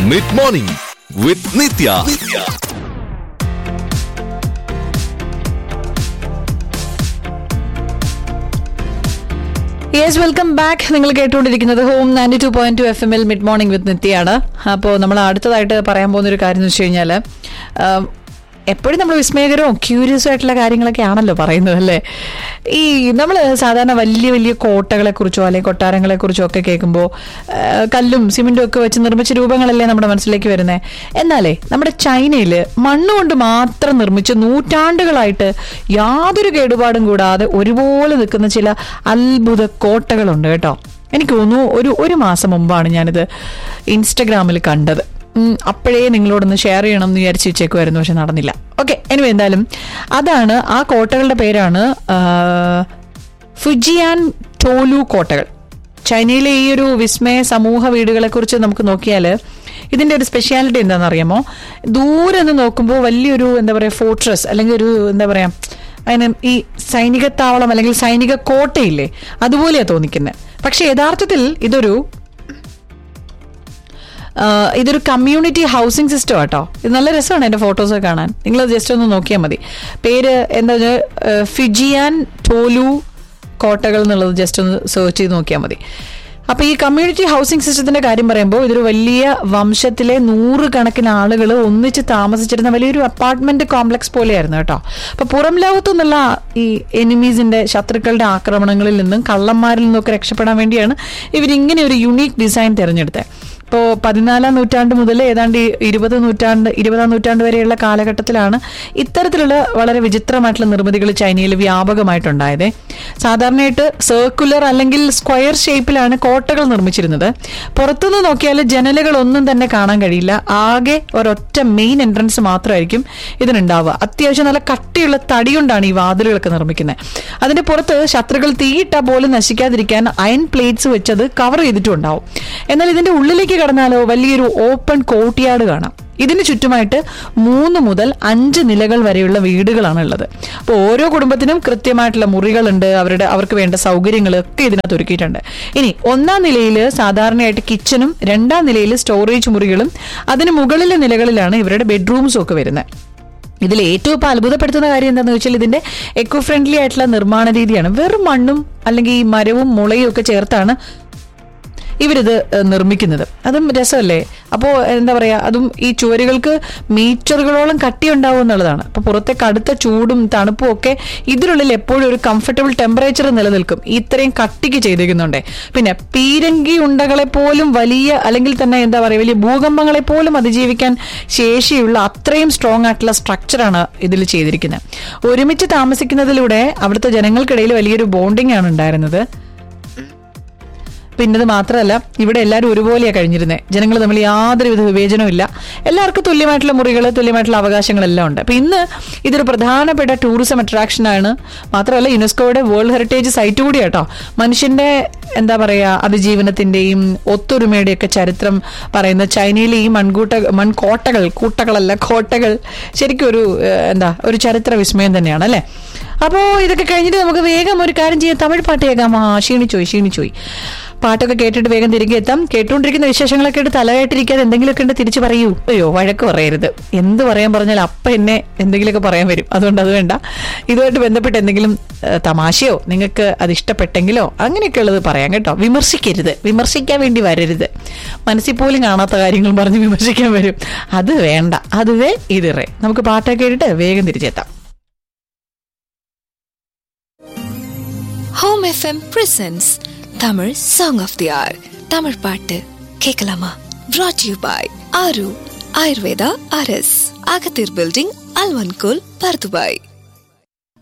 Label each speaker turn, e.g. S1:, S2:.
S1: mid morning with Nithya
S2: yes welcome back നിങ്ങൾ കേട്ടുകൊണ്ടിരിക്കുന്നത് home ninety two point two F M L mid morning with നിത്യയാണ് അപ്പോൾ നമ്മൾ അടുത്തതായിട്ട് പറയാൻ പോകുന്ന ഒരു കാര്യം എന്ന് വെച്ച് കഴിഞ്ഞാൽ എപ്പോഴും നമ്മൾ വിസ്മയകരവും ക്യൂരിയസും ആയിട്ടുള്ള കാര്യങ്ങളൊക്കെ ആണല്ലോ പറയുന്നത് അല്ലേ ഈ നമ്മൾ സാധാരണ വലിയ വലിയ കോട്ടകളെക്കുറിച്ചോ അല്ലെങ്കിൽ കൊട്ടാരങ്ങളെക്കുറിച്ചോ ഒക്കെ കേൾക്കുമ്പോൾ കല്ലും സിമെന്റും ഒക്കെ വെച്ച് നിർമ്മിച്ച രൂപങ്ങളല്ലേ നമ്മുടെ മനസ്സിലേക്ക് വരുന്നത് എന്നാലേ നമ്മുടെ ചൈനയിൽ മണ്ണുകൊണ്ട് മാത്രം നിർമ്മിച്ച് നൂറ്റാണ്ടുകളായിട്ട് യാതൊരു കേടുപാടും കൂടാതെ ഒരുപോലെ നിൽക്കുന്ന ചില അത്ഭുത കോട്ടകളുണ്ട് കേട്ടോ എനിക്ക് തോന്നുന്നു ഒരു ഒരു മാസം മുമ്പാണ് ഞാനിത് ഇൻസ്റ്റഗ്രാമിൽ കണ്ടത് ഉം, അപ്പോഴേ നിങ്ങളോടൊന്ന് ഷെയർ ചെയ്യണം എന്ന് വിചാരിച്ച് വെച്ചേക്കുമായിരുന്നു പക്ഷെ നടന്നില്ല ഓക്കെ എനിവേ എന്തായാലും അതാണ് ആ കോട്ടകളുടെ പേരാണ് ആ, ഫുജിയാൻ ടോലു കോട്ടകൾ ചൈനയിലെ ഈ ഒരു വിസ്മയ സമൂഹ വീടുകളെ കുറിച്ച് നമുക്ക് നോക്കിയാൽ ഇതിന്റെ ഒരു സ്പെഷ്യാലിറ്റി എന്താണെന്ന് അറിയാമോ ദൂരെ നിന്ന് നോക്കുമ്പോൾ വലിയൊരു എന്താ പറയുക ഫോർട്രസ് അല്ലെങ്കിൽ ഒരു എന്താ പറയാ അതിന് ഈ സൈനിക താവളം അല്ലെങ്കിൽ സൈനിക കോട്ടയില്ലേ അതുപോലെയാ തോന്നിക്കുന്നത് പക്ഷെ യഥാർത്ഥത്തിൽ ഇതൊരു ആഹ് ഇതൊരു കമ്മ്യൂണിറ്റി ഹൗസിംഗ് സിസ്റ്റം കേട്ടോ ഇത് നല്ല രസമാണ് എൻ്റെ ഫോട്ടോസ് കാണാൻ നിങ്ങൾ ജസ്റ്റ് ഒന്ന് നോക്കിയാൽ മതി പേര് എന്താ വെച്ചാൽ ഫിജിയാൻ ടോലു കോട്ടകൾ എന്നുള്ളത് ജസ്റ്റ് ഒന്ന് സെർച്ച് ചെയ്ത് നോക്കിയാൽ മതി അപ്പോൾ ഈ കമ്മ്യൂണിറ്റി ഹൗസിംഗ് സിസ്റ്റത്തിന്റെ കാര്യം പറയുമ്പോൾ ഇതൊരു വലിയ വംശത്തിലെ നൂറുകണക്കിന് ആളുകൾ ഒന്നിച്ച് താമസിച്ചിരുന്ന വലിയൊരു അപ്പാർട്ട്മെന്റ് കോംപ്ലക്സ് പോലെയായിരുന്നു കേട്ടോ അപ്പോൾ പുറം ലോകത്തു നിന്നുള്ള ഈ എനിമീസിന്റെ ശത്രുക്കളുടെ ആക്രമണങ്ങളിൽ നിന്നും കള്ളന്മാരിൽ നിന്നൊക്കെ രക്ഷപ്പെടാൻ വേണ്ടിയാണ് ഇവരിങ്ങനെ ഒരു യുണീക്ക് ഡിസൈൻ തിരഞ്ഞെടുത്തത് ഇപ്പോൾ പതിനാലാം നൂറ്റാണ്ട് മുതൽ ഏതാണ്ട് ഈ ഇരുപത് നൂറ്റാണ്ട് ഇരുപതാം നൂറ്റാണ്ട് വരെയുള്ള കാലഘട്ടത്തിലാണ് ഇത്തരത്തിലുള്ള വളരെ വിചിത്രമായിട്ടുള്ള നിർമ്മിതികൾ ചൈനയിൽ വ്യാപകമായിട്ടുണ്ടായത് സാധാരണയായിട്ട് സർക്കുലർ അല്ലെങ്കിൽ സ്ക്വയർ ഷേപ്പിലാണ് കോട്ടകൾ നിർമ്മിച്ചിരുന്നത് പുറത്തുനിന്ന് നോക്കിയാൽ ജനലുകൾ ഒന്നും തന്നെ കാണാൻ കഴിയില്ല ആകെ ഒരൊറ്റ മെയിൻ എൻട്രൻസ് മാത്രമായിരിക്കും ഇതിനുണ്ടാവുക അത്യാവശ്യം നല്ല കട്ടിയുള്ള തടി കൊണ്ടാണ് ഈ വാതിലുകളൊക്കെ നിർമ്മിക്കുന്നത് അതിന്റെ പുറത്ത് ശത്രുക്കൾ തീയിട്ടാൽ പോലും നശിക്കാതിരിക്കാൻ അയൺ പ്ലേറ്റ്സ് വെച്ചത് കവർ ചെയ്തിട്ടുണ്ടാവും എന്നാൽ ഇതിന്റെ ഉള്ളിലേക്ക് കടന്നാലോ വലിയൊരു ഓപ്പൺ കോർട്ട്യാർഡ് കാണാം ഇതിന് ചുറ്റുമായിട്ട് മൂന്ന് മുതൽ അഞ്ച് നിലകൾ വരെയുള്ള വീടുകളാണ് ഉള്ളത് അപ്പോൾ ഓരോ കുടുംബത്തിനും കൃത്യമായിട്ടുള്ള മുറികളുണ്ട് അവരുടെ അവർക്ക് വേണ്ട സൗകര്യങ്ങളൊക്കെ ഇതിനകത്ത് ഒരുക്കിയിട്ടുണ്ട് ഇനി ഒന്നാം നിലയിൽ സാധാരണയായിട്ട് കിച്ചണും രണ്ടാം നിലയിൽ സ്റ്റോറേജ് മുറികളും അതിന് മുകളിലെ നിലകളിലാണ് ഇവരുടെ ബെഡ്റൂംസും ഒക്കെ വരുന്നത് ഇതിൽ ഏറ്റവും ഇപ്പൊ അത്ഭുതപ്പെടുത്തുന്ന കാര്യം എന്താണെന്ന് വെച്ചാൽ ഇതിന്റെ എക്കോ ഫ്രണ്ട്ലി ആയിട്ടുള്ള നിർമ്മാണ രീതിയാണ് വെറും മണ്ണും അല്ലെങ്കിൽ ഈ മരവും മുളയും ഒക്കെ ചേർത്താണ് ഇവരിത് ഏഹ്, നിർമ്മിക്കുന്നത് അതും രസമല്ലേ അപ്പോൾ എന്താ പറയാ അതും ഈ ചുവരുകൾക്ക് മീറ്ററുകളോളം കട്ടി ഉണ്ടാവും എന്നുള്ളതാണ് അപ്പോൾ പുറത്തെ കടുത്ത ചൂടും തണുപ്പും ഒക്കെ ഇതിനുള്ളിൽ എപ്പോഴും ഒരു കംഫർട്ടബിൾ ടെമ്പറേച്ചർ നിലനിൽക്കും ഇത്രയും കട്ടിക്ക് ചെയ്തിരിക്കുന്നുണ്ടേ പിന്നെ പീരങ്കി ഉണ്ടകളെ പോലും വലിയ അല്ലെങ്കിൽ തന്നെ എന്താ പറയുക വലിയ ഭൂകമ്പങ്ങളെ പോലും അതിജീവിക്കാൻ ശേഷിയുള്ള അത്രയും സ്ട്രോങ് ആയിട്ടുള്ള സ്ട്രക്ചറാണ് ഇതിൽ ചെയ്തിരിക്കുന്നത് ഒരുമിച്ച് താമസിക്കുന്നതിലൂടെ അവിടുത്തെ ജനങ്ങൾക്കിടയിൽ വലിയൊരു ബോണ്ടിങ് ആണ് ഉണ്ടായിരുന്നത് പിന്നെ ഇത് മാത്രമല്ല ഇവിടെ എല്ലാവരും ഒരുപോലെയാണ് കഴിഞ്ഞിരുന്നത് ജനങ്ങൾ തമ്മിൽ യാതൊരുവിധ വിവേചനവും ഇല്ല എല്ലാവർക്കും തുല്യമായിട്ടുള്ള മുറികൾ തുല്യമായിട്ടുള്ള അവകാശങ്ങളെല്ലാം ഉണ്ട് അപ്പൊ ഇന്ന് ഇതൊരു പ്രധാനപ്പെട്ട ടൂറിസം അട്രാക്ഷൻ ആണ് മാത്രമല്ല യുനെസ്കോയുടെ വേൾഡ് ഹെറിറ്റേജ് സൈറ്റ് കൂടി കേട്ടോ മനുഷ്യന്റെ എന്താ പറയാ അതിജീവനത്തിന്റെയും ഒത്തൊരുമയുടെയൊക്കെ ചരിത്രം പറയുന്ന ചൈനയിലെ ഈ മൺകൂട്ട മൺകോട്ടകൾ കൂട്ടകളല്ല കോട്ടകൾ ശരിക്കും ഒരു ഏഹ്, എന്താ ഒരു ചരിത്ര വിസ്മയം തന്നെയാണ് അല്ലേ അപ്പോ ഇതൊക്കെ കഴിഞ്ഞിട്ട് നമുക്ക് വേഗം ഒരു കാര്യം ചെയ്യാം തമിഴ് പാട്ട് കേൾക്കാം ആ ക്ഷീണിച്ചോയി ക്ഷീണിച്ചോയി പാട്ടൊക്കെ കേട്ടിട്ട് വേഗം തിരികെ എത്താം കേട്ടുകൊണ്ടിരിക്കുന്ന വിശേഷങ്ങളൊക്കെ എടുത്ത് തലയായിട്ടിരിക്കാതെ എന്തെങ്കിലുമൊക്കെ ഉണ്ട് തിരിച്ചു പറയൂ അയ്യോ വഴക്ക് പറയരുത് എന്ത് പറയാൻ പറഞ്ഞാൽ അപ്പ എന്നെ എന്തെങ്കിലുമൊക്കെ പറയാൻ വരും അതുകൊണ്ട് അത് വേണ്ട ഇതുമായിട്ട് ബന്ധപ്പെട്ട് എന്തെങ്കിലും ഏഹ്, തമാശയോ നിങ്ങൾക്ക് അത് ഇഷ്ടപ്പെട്ടെങ്കിലോ അങ്ങനെയൊക്കെ ഉള്ളത് പറയാം കേട്ടോ വിമർശിക്കരുത് വിമർശിക്കാൻ വേണ്ടി വരരുത് മനസ്സിൽ പോലും കാണാത്ത കാര്യങ്ങൾ പറഞ്ഞ് വിമർശിക്കാൻ വരും അത് വേണ്ട അതുവേ ഇതിറേ നമുക്ക് പാട്ടൊക്കെ കേട്ടിട്ട് വേഗം തിരിച്ചെത്താം
S3: home FM presents Tamil song of the hour Tamil பாட்டு கேட்கலாமா brought யூ பாய் ஆரு ஆயுர்வேதா அரஸ் அகத்தீர் பில்டிங் அல்வன்கோல் பர்துபாய்